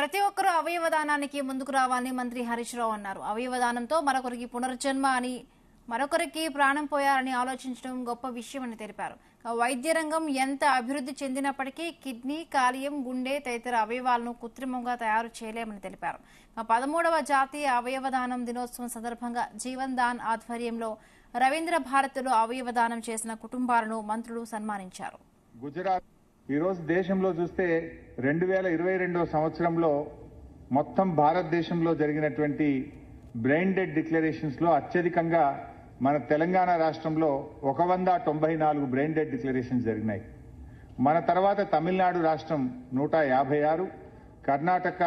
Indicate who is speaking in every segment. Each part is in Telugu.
Speaker 1: ప్రతి ఒక్కరూ అవయవదానానికి ముందుకు రావాలని మంత్రి హరీష్ రావు అన్నారు అవయవదానంతో మరొకరికి పునర్జన్మ అని మరొకరికి ప్రాణం పోయాలని ఆలోచించడం గొప్ప విషయమని తెలిపారు వైద్య రంగం ఎంత అభివృద్ధి చెందినప్పటికీ కిడ్నీ కాలియం గుండె తదితర అవయవాలను కృత్రిమంగా తయారు చేయలేమని తెలిపారు పదమూడవ జాతీయ అవయవదానం దినోత్సవం సందర్భంగా జీవన్ దాన్ ఆధ్వర్యంలో రవీంద్ర భారతిలో అవయవదానం చేసిన కుటుంబాలను మంత్రులు సన్మానించారు
Speaker 2: గుజరాత్ ఈరోజు దేశంలో చూస్తే రెండు వేల ఇరవై రెండో సంవత్సరంలో మొత్తం భారతదేశంలో జరిగినటువంటి బ్రెయిన్ డెడ్ డిక్లరేషన్స్ లో అత్యధికంగా మన తెలంగాణ రాష్ట్రంలో ఒక వంద తొంభై నాలుగు బ్రెయిన్ డెడ్ డిక్లరేషన్స్ జరిగినాయి మన తర్వాత తమిళనాడు రాష్ట్రం నూట యాభై ఆరు కర్ణాటక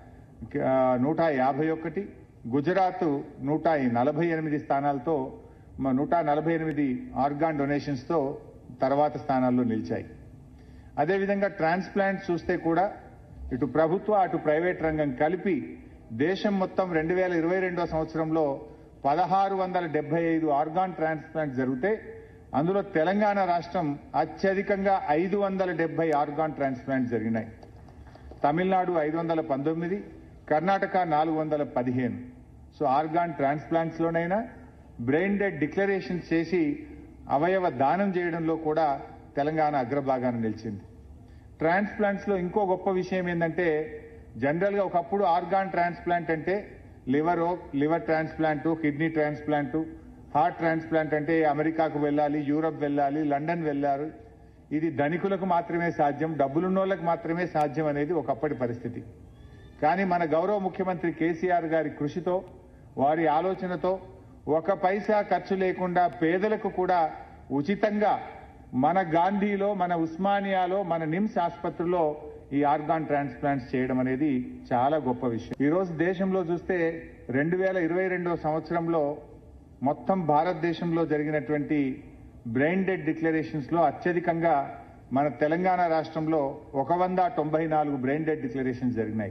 Speaker 2: ఆ, నూట యాభై ఒకటి గుజరాత్ నూట నలభై ఎనిమిది స్థానాలతో మ- నూట నలభై ఎనిమిది ఆర్గాన్ డొనేషన్స్ తో తర్వాత స్థానాల్లో నిలిచాయి అదేవిధంగా ట్రాన్స్ప్లాంట్ చూస్తే కూడా ఇటు ప్రభుత్వ అటు ప్రైవేట్ రంగం కలిపి దేశం మొత్తం రెండు వేల ఇరవై రెండో సంవత్సరంలో పదహారు వందల డెబ్బై ఐదు ఆర్గాన్ ట్రాన్స్ప్లాంట్ జరిగితే అందులో తెలంగాణ రాష్ట్రం అత్యధికంగా ఐదు వందల డెబ్బై ఆర్గాన్ ట్రాన్స్ప్లాంట్ జరిగినాయి తమిళనాడు ఐదు వందల పంతొమ్మిది కర్ణాటక నాలుగు వందల పదిహేను సో ఆర్గాన్ ట్రాన్స్ప్లాంట్స్ లోనైనా బ్రెయిన్ డెడ్ డిక్లరేషన్ చేసి అవయవ దానం చేయడంలో కూడా తెలంగాణ అగ్రభాగాన నిలిచింది ట్రాన్స్ప్లాంట్స్ లో ఇంకో గొప్ప విషయం ఏంటంటే జనరల్ గా ఒకప్పుడు ఆర్గాన్ ట్రాన్స్ప్లాంట్ అంటే liver liver transplant kidney transplant heart transplant అంటే అమెరికాకు వెళ్ళాలి యూరప్ వెళ్ళాలి లండన్ వెళ్ళారు ఇది ధనికులకు మాత్రమే సాధ్యం డబ్బులున్నోళ్ళకి మాత్రమే సాధ్యం అనేది ఒకప్పటి పరిస్థితి కానీ మన గౌరవ ముఖ్యమంత్రి కేసీఆర్ గారి కృషితో వారి ఆలోచనతో ఒక పైసా ఖర్చు లేకుండా పేదలకు కూడా ఉచితంగా మన గాంధీలో మన ఉస్మానియాలో మన నిమ్స్ ఆసుపత్రిలో ఈ ఆర్గాన్ ట్రాన్స్ప్లాంట్స్ చేయడం అనేది చాలా గొప్ప విషయం ఈ రోజు దేశంలో చూస్తే రెండు వేల ఇరవై రెండో సంవత్సరంలో మొత్తం భారతదేశంలో జరిగినటువంటి బ్రెయిన్ డెడ్ డిక్లరేషన్స్ లో అత్యధికంగా మన తెలంగాణ రాష్ట్రంలో ఒక వంద తొంభై నాలుగు బ్రెయిన్ డెడ్ డిక్లరేషన్స్ జరిగినాయి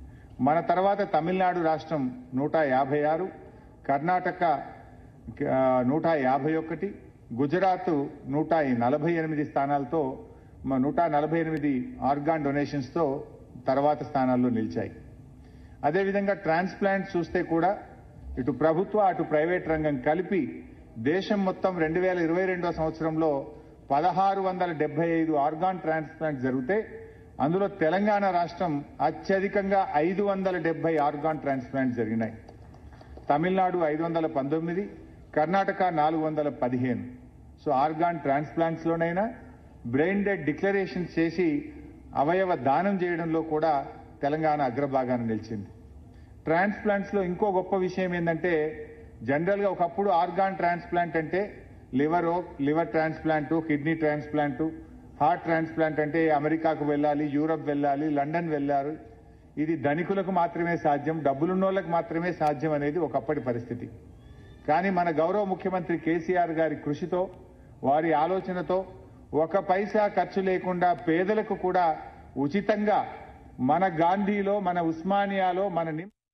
Speaker 2: మన తర్వాత తమిళనాడు రాష్ట్రం నూట యాభై ఆరు కర్ణాటక ఆ, నూట యాభై ఒకటి గుజరాత్ నూట నలభై ఎనిమిది స్థానాలతో మ- నూట నలభై ఎనిమిది ఆర్గాన్ డొనేషన్స్ తో తర్వాత స్థానాల్లో నిలిచాయి అదేవిధంగా ట్రాన్స్ప్లాంట్ చూస్తే కూడా ఇటు ప్రభుత్వ అటు ప్రైవేట్ రంగం కలిపి దేశం మొత్తం రెండు వేల ఇరవై రెండో సంవత్సరంలో పదహారు వందల డెబ్బై ఐదు ఆర్గాన్ ట్రాన్స్ప్లాంట్ జరిగితే అందులో తెలంగాణ రాష్ట్రం అత్యధికంగా ఐదు వందల డెబ్బై ఆర్గాన్ ట్రాన్స్ప్లాంట్ జరిగినాయి తమిళనాడు ఐదు వందల పంతొమ్మిది కర్ణాటక నాలుగు వందల పదిహేను సో ఆర్గాన్ ట్రాన్స్ప్లాంట్స్ లోనైనా బ్రెయిన్ డెడ్ డిక్లరేషన్ చేసి అవయవ దానం చేయడంలో కూడా తెలంగాణ అగ్రభాగాన నిలిచింది ట్రాన్స్ప్లాంట్స్ లో ఇంకో గొప్ప విషయం ఏంటంటే జనరల్ గా ఒకప్పుడు ఆర్గాన్ ట్రాన్స్ప్లాంట్ అంటే liver liver transplant kidney transplant heart transplant అంటే అమెరికాకు వెళ్ళాలి యూరప్ వెళ్ళాలి లండన్ వెళ్ళారు ఇది ధనికులకు మాత్రమే సాధ్యం డబ్బులున్నోళ్ళకి మాత్రమే సాధ్యం అనేది ఒకప్పటి పరిస్థితి కానీ మన గౌరవ ముఖ్యమంత్రి కేసీఆర్ గారి కృషితో వారి ఆలోచనతో ఒక పైసా ఖర్చు లేకుండా పేదలకు కూడా ఉచితంగా మన గాంధీలో మన ఉస్మానియాలో మన నిమ్